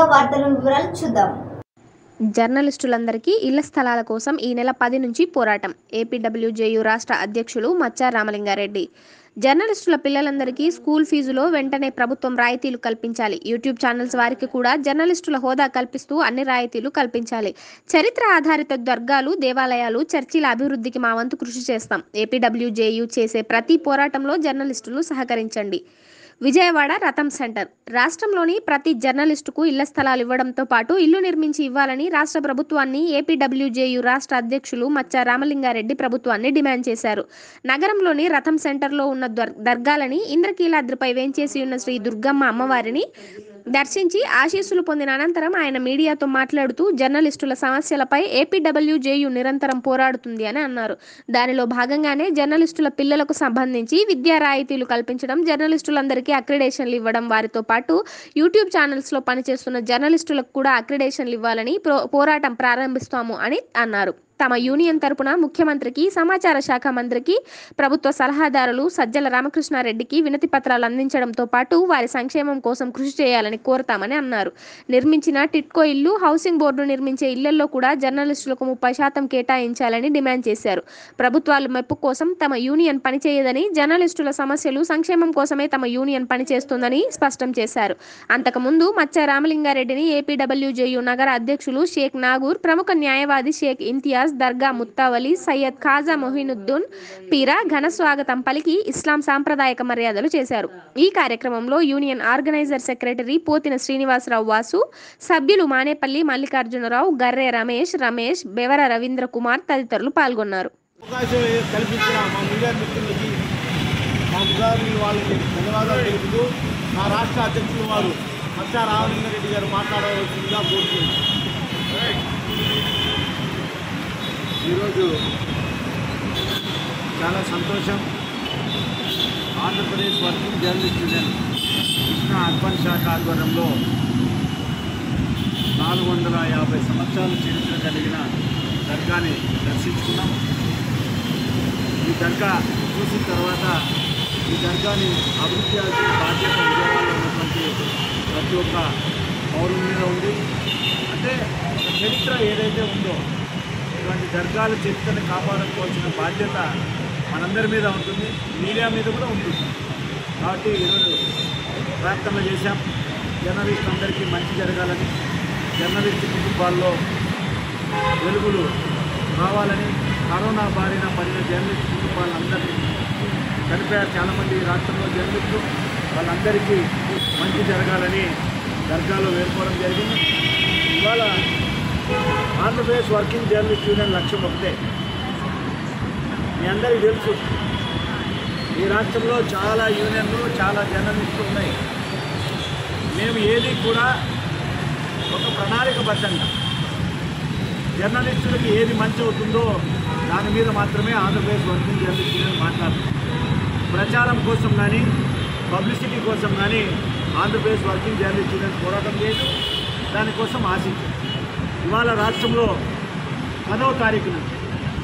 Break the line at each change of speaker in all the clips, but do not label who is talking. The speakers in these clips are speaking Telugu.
ముందుగా వార్తల వివరాలు చూద్దాం
జర్నలిస్టులందరికీ ఇళ్ల స్థలాల కోసం ఈ నెల పది నుంచి పోరాటం ఏపీడబ్ల్యూజేయు రాష్ట్ర అధ్యక్షులు మచ్చా రామలింగారెడ్డి జర్నలిస్టుల పిల్లలందరికీ స్కూల్ ఫీజులో వెంటనే ప్రభుత్వం రాయితీలు కల్పించాలి యూట్యూబ్ ఛానల్స్ వారికి కూడా జర్నలిస్టుల హోదా కల్పిస్తూ అన్ని రాయితీలు కల్పించాలి చరిత్ర ఆధారిత దర్గాలు దేవాలయాలు చర్చిల అభివృద్ధికి మా వంతు కృషి చేస్తాం ఏపీడబ్ల్యూజేయు చేసే ప్రతి పోరాటంలో జర్నలిస్టులు సహకరించండి విజయవాడ రథం సెంటర్ రాష్ట్రంలోని ప్రతి జర్నలిస్టుకు ఇళ్ల స్థలాలు ఇవ్వడంతో పాటు ఇల్లు నిర్మించి ఇవ్వాలని రాష్ట్ర ప్రభుత్వాన్ని ఏపీడబ్ల్యూజేయు రాష్ట్ర అధ్యక్షులు మచ్చా రామలింగారెడ్డి ప్రభుత్వాన్ని డిమాండ్ చేశారు నగరంలోని రథం సెంటర్లో ఉన్న దర్- దర్గాలని ఇంద్రకీలాద్రిపై వేంచేసి ఉన్న శ్రీ దుర్గమ్మ అమ్మవారిని దర్శించి ఆశీస్సులు పొందిన అనంతరం ఆయన మీడియాతో మాట్లాడుతూ జర్నలిస్టుల సమస్యలపై ఏపీడబ్ల్యూజేయు నిరంతరం పోరాడుతుంది అని అన్నారు దానిలో భాగంగానే జర్నలిస్టుల పిల్లలకు సంబంధించి విద్యా రాయితీలు కల్పించడం జర్నలిస్టులందరికీ అక్రిడేషన్లు ఇవ్వడం వారితో పాటు యూట్యూబ్ ఛానల్స్లో పనిచేస్తున్న జర్నలిస్టులకు కూడా అక్రిడేషన్లు ఇవ్వాలని ప్రో- పోరాటం ప్రారంభిస్తాము అని అన్నారు తమ యూనియన్ తరపున ముఖ్యమంత్రికి సమాచార శాఖ మంత్రికి ప్రభుత్వ సలహాదారులు సజ్జల రామకృష్ణారెడ్డికి వినతి పత్రాలు అందించడంతో పాటు వారి సంక్షేమం కోసం కృషి చేయాలని కోరతామని అన్నారు నిర్మించిన టిట్కో ఇల్లు హౌసింగ్ బోర్డు నిర్మించే ఇళ్లలో కూడా జర్నలిస్టులకు ముప్పై శాతం కేటాయించాలని డిమాండ్ చేశారు ప్రభుత్వాలు మెప్పు కోసం తమ యూనియన్ పనిచేయదని జర్నలిస్టుల సమస్యలు సంక్షేమం కోసమే తమ యూనియన్ పనిచేస్తుందని స్పష్టం చేశారు అంతకుముందు మచ్చ రామలింగారెడ్డిని ఏపీడబ్ల్యూజేయు నగర అధ్యక్షులు షేక్ నాగూర్ ప్రముఖ న్యాయవాది షేక్ ఇంతియాజ్ దర్గా ముత్తావలి సయ్యద్ ఖాజా మొహినుద్దీన్ పీరా ఘన స్వాగతం పలికి ఇస్లాం సాంప్రదాయక మర్యాదలు చేశారు ఈ కార్యక్రమంలో union organiser secretary Pothina Srinivasarao Vasu సభ్యులు మానేపల్లి మల్లికార్జునరావు గర్రె రమేష్ రమేష్ బెవర రవీంద్ర కుమార్ తదితరులు పాల్గొన్నారు
అవకాశం కల్పించిన మా మీడియా మిత్రులకి మా ఉదాహరణ వాళ్ళకి ధన్యవాదాలు తెలుపుతూ మా రాష్ట్ర అధ్యక్షులు వారు మచ్చా రామలింగారెడ్డి గారు మాట్లాడవలసిందిగా కోరుతున్నాను ఈరోజు చాలా సంతోషం Andhra Pradesh working journalist union Krishna urban శాఖ ఆధ్వర్యంలో నాలుగు వందల యాభై సంవత్సరాల చరిత్ర కలిగిన దర్గాని దర్శించుకున్నాం ఈ దర్గా చూసిన తర్వాత ఈ దర్గాని అభివృద్ధి చేయాల్సిన బాధ్యత విజయవాడలో ఉన్నటువంటి ప్రతి ఒక్క పౌరుని మీద ఉంది అంటే ఒక చరిత్ర ఏదైతే ఉందో ఇటువంటి దర్గాల చరిత్రని కాపాడుకోవాల్సిన బాధ్యత మనందరి మీద ఉంటుంది మీడియా మీద కూడా ఉంటుంది కాబట్టి ఈరోజు ప్రార్థనలు చేశాం జర్నలిస్ట్ అందరికీ మంచి జరగాలని జర్నలిస్ట్ కుటుంబాల్లో వెలుగులు రావాలని కరోనా బారిన పడిన జర్నలిస్ట్ కుటుంబాలందరినీ చనిపోయారు చాలామంది ఈ రాష్ట్రంలో జర్నలిస్టులు వాళ్ళందరికీ మంచి జరగాలని దర్గాలో వేడుకోవడం జరిగింది ఇవాళ ఆంధ్రప్రదేశ్ వర్కింగ్ జర్నలిస్ట్ యూనియన్ లక్ష్యం ఒకటే మీ అందరికీ తెలుసు ఈ రాష్ట్రంలో చాలా యూనియన్లు చాలా జర్నలిస్టులు ఉన్నాయి మేము ఏది కూడా ఒక ప్రణాళికబద్ధంగా జర్నలిస్టులకి ఏది మంచి అవుతుందో దాని మీద మాత్రమే ఆంధ్రప్రదేశ్ వర్కింగ్ జర్నలిస్ట్ యూనియన్ మాట్లాడుతుంది ప్రచారం కోసం కానీ పబ్లిసిటీ కోసం కానీ ఆంధ్రప్రదేశ్ వర్కింగ్ జర్నలిస్ట్ యూనియన్ పోరాటం చేయదు దానికోసం ఆశించదు ఇవాళ రాష్ట్రంలో పదవ తారీఖు నుంచి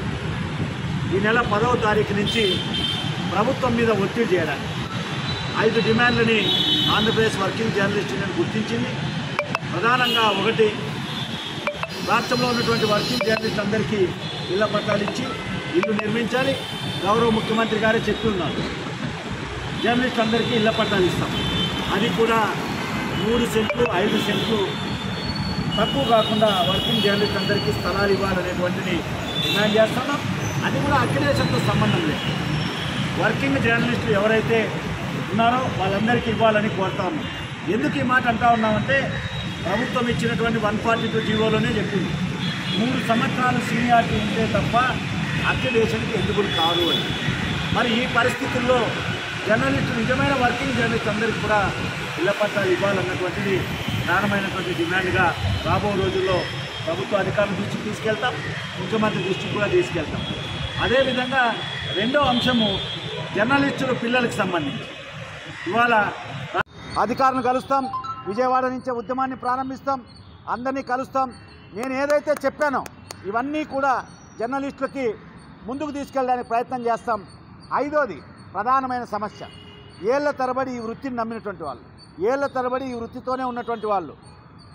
ఈ నెల పదవ తారీఖు నుంచి ప్రభుత్వం మీద ఒత్తిడి చేయడానికి ఐదు డిమాండ్లని ఆంధ్రప్రదేశ్ వర్కింగ్ జర్నలిస్ట్ యూనియన్ గుర్తించింది ప్రధానంగా ఒకటి రాష్ట్రంలో ఉన్నటువంటి వర్కింగ్ జర్నలిస్ట్ అందరికీ ఇళ్ల పట్టాలు ఇచ్చి ఇల్లు నిర్మించాలి గౌరవ ముఖ్యమంత్రి గారే చెప్పి ఉన్నారు జర్నలిస్ట్ అందరికీ ఇళ్ల పట్టాలు ఇస్తాం అది కూడా మూడు సెంట్లు ఐదు సెంట్లు తక్కువ కాకుండా వర్కింగ్ జర్నలిస్ట్ అందరికీ స్థలాలు ఇవ్వాలనేటువంటిది డిమాండ్ చేస్తున్నాం అది కూడా అక్రిడేషన్తో సంబంధం లేదు వర్కింగ్ జర్నలిస్టులు ఎవరైతే ఉన్నారో వాళ్ళందరికీ ఇవ్వాలని కోరుతా ఉన్నాం ఎందుకు ఈ మాట అంటా ఉన్నామంటే ప్రభుత్వం ఇచ్చినటువంటి వన్ ఫార్టీ టూ జీవోలోనే చెప్పింది మూడు సంవత్సరాలు సీనియారిటీ ఉంటే తప్ప అక్రిడేషన్కి ఎలిజిబుల్ కాదు అని మరి ఈ పరిస్థితుల్లో జర్నలిస్టు నిజమైన వర్కింగ్ జర్నలిస్ట్ అందరికీ కూడా ఇళ్ల పట్టాలు ఇవ్వాలన్నటువంటిది ప్రధానమైనటువంటి డిమాండ్గా రాబో రోజుల్లో ప్రభుత్వ అధికారుల దృష్టికి తీసుకెళ్తాం ముఖ్యమంత్రి దృష్టికి కూడా తీసుకెళ్తాం అదేవిధంగా రెండో అంశము జర్నలిస్టుల పిల్లలకు సంబంధించి ఇవాళ అధికారులను కలుస్తాం విజయవాడ నుంచే ఉద్యమాన్ని ప్రారంభిస్తాం అందరినీ కలుస్తాం నేను ఏదైతే చెప్పానో ఇవన్నీ కూడా జర్నలిస్టులకి ముందుకు తీసుకెళ్ళడానికి ప్రయత్నం చేస్తాం ఐదోది ప్రధానమైన సమస్య ఏళ్ల తరబడి ఈ వృత్తిని నమ్మినటువంటి వాళ్ళు ఏళ్ల తరబడి ఈ వృత్తితోనే ఉన్నటువంటి వాళ్ళు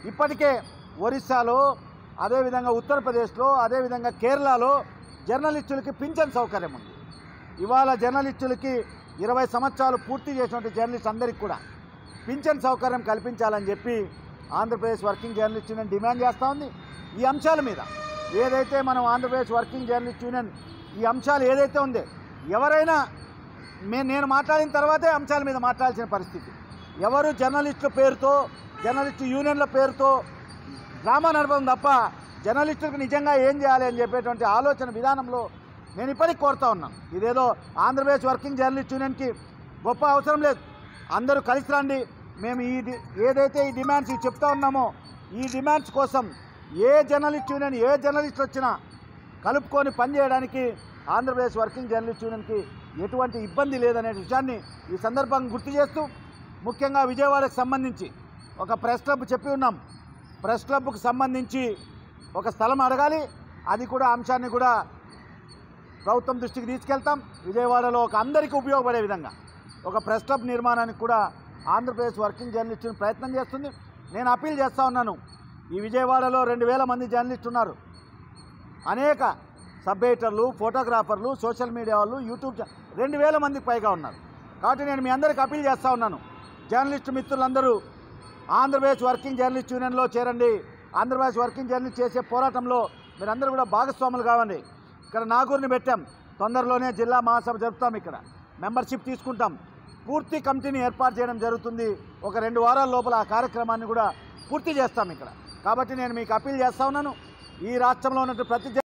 ఇప్పటికే ఒరిస్సాలో అదేవిధంగా ఉత్తరప్రదేశ్లో అదేవిధంగా కేరళలో జర్నలిస్టులకి పింఛన్ సౌకర్యం ఉంది ఇవాళ జర్నలిస్టులకి ఇరవై సంవత్సరాలు పూర్తి చేసినటువంటి జర్నలిస్ట్ అందరికీ కూడా పింఛన్ సౌకర్యం కల్పించాలని చెప్పి Andhra Pradesh working journalist union demand చేస్తూ ఉంది ఈ అంశాల మీద ఏదైతే మనం ఆంధ్రప్రదేశ్ వర్కింగ్ జర్నలిస్ట్ యూనియన్ ఈ అంశాలు ఏదైతే ఉందో ఎవరైనా మే నేను మాట్లాడిన తర్వాతే అంశాల మీద మాట్లాడాల్సిన పరిస్థితి ఎవరు జర్నలిస్టుల పేరుతో జర్నలిస్టు యూనియన్ల పేరుతో డ్రామా నడపడం తప్ప జర్నలిస్టులకు నిజంగా ఏం చేయాలి అని చెప్పేటువంటి ఆలోచన విధానంలో నేను ఇప్పటికి కోరుతా ఉన్నాను ఇదేదో ఆంధ్రప్రదేశ్ వర్కింగ్ జర్నలిస్ట్ యూనియన్కి గొప్ప అవసరం లేదు అందరూ కలిసి రండి మేము ఈ డి- ఏదైతే ఈ డిమాండ్స్ ఇవి చెప్తా ఉన్నామో ఈ డిమాండ్స్ కోసం ఏ జర్నలిస్ట్ యూనియన్ ఏ జర్నలిస్ట్ వచ్చినా కలుపుకొని పనిచేయడానికి ఆంధ్రప్రదేశ్ వర్కింగ్ జర్నలిస్ట్ యూనియన్కి ఎటువంటి ఇబ్బంది లేదనే విషయాన్ని ఈ సందర్భంగా గుర్తు చేస్తూ ముఖ్యంగా విజయవాడకు సంబంధించి ఒక ప్రెస్ క్లబ్ చెప్పి ఉన్నాం ప్రెస్ క్లబ్కు సంబంధించి ఒక స్థలం అడగాలి అది కూడా అంశాన్ని కూడా ప్రభుత్వం దృష్టికి తీసుకెళ్తాం విజయవాడలో ఒక అందరికీ ఉపయోగపడే విధంగా ఒక ప్రెస్ క్లబ్ నిర్మాణానికి కూడా ఆంధ్రప్రదేశ్ వర్కింగ్ జర్నలిస్ట్ యూనియన్ ప్రయత్నం చేస్తుంది నేను అప్పీల్ చేస్తూ ఉన్నాను ఈ విజయవాడలో రెండు వేల మంది జర్నలిస్టు ఉన్నారు అనేక సబ్ ఎడిటర్లు ఫోటోగ్రాఫర్లు సోషల్ మీడియా వాళ్ళు యూట్యూబ్ ఛా- రెండు వేల మందికి పైగా ఉన్నారు కాబట్టి నేను మీ అందరికి అప్పీల్ చేస్తూ ఉన్నాను జర్నలిస్టు మిత్రులందరూ ఆంధ్రప్రదేశ్ వర్కింగ్ జర్నలిస్ట్ యూనియన్లో చేరండి ఆంధ్రప్రదేశ్ వర్కింగ్ జర్నలిస్ట్ చేసే పోరాటంలో మీరందరూ కూడా భాగస్వాములు కావండి ఇక్కడ నాగూరిని పెట్టాం తొందరలోనే జిల్లా మహాసభ జరుపుతాం ఇక్కడ మెంబర్షిప్ తీసుకుంటాం పూర్తి కమిటీని ఏర్పాటు చేయడం జరుగుతుంది ఒక రెండు వారాల లోపల ఆ కార్యక్రమాన్ని కూడా పూర్తి చేస్తాం ఇక్కడ కాబట్టి నేను మీకు అప్పీల్ చేస్తా ఉన్నాను ఈ రాష్ట్రంలో ఉన్నటువంటి ప్రతి